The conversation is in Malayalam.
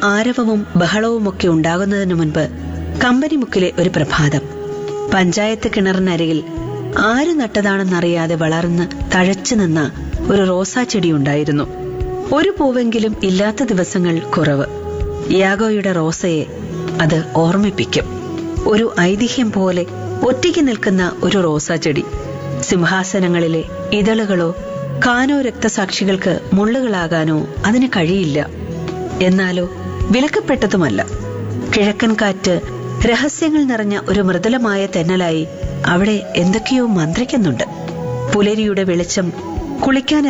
ആരവവും ബഹളവുമൊക്കെ ഉണ്ടാകുന്നതിനു മുൻപ് കമ്പനിമുക്കിലെ ഒരു പ്രഭാതം പഞ്ചായത്ത് കിണറിനരികിൽ ആര് നട്ടതാണെന്നറിയാതെ വളർന്ന് തഴച്ചു നിന്ന ഒരു റോസാ ചെടിയുണ്ടായിരുന്നു ഒരു പൂവെങ്കിലും ഇല്ലാത്ത ദിവസങ്ങൾ കുറവ് യാഗോയുടെ റോസയെ അത് ഓർമ്മിപ്പിക്കും ഒരു ഐതിഹ്യം പോലെ ഒറ്റയ്ക്ക് നിൽക്കുന്ന ഒരു റോസാ ചെടി സിംഹാസനങ്ങളിലെ ഇതളുകളോ കാനോ രക്തസാക്ഷികൾക്ക് മുള്ളുകളാകാനോ അതിന് കഴിയില്ല എന്നാലോ വിലക്കപ്പെട്ടതുമല്ല കിഴക്കൻ കാറ്റ് രഹസ്യങ്ങൾ നിറഞ്ഞ ഒരു മൃദുലമായ തെന്നലായി അവിടെ എന്തൊക്കെയോ മന്ത്രിക്കുന്നുണ്ട് പുലരിയുടെ വെളിച്ചം കുളിക്കാൻ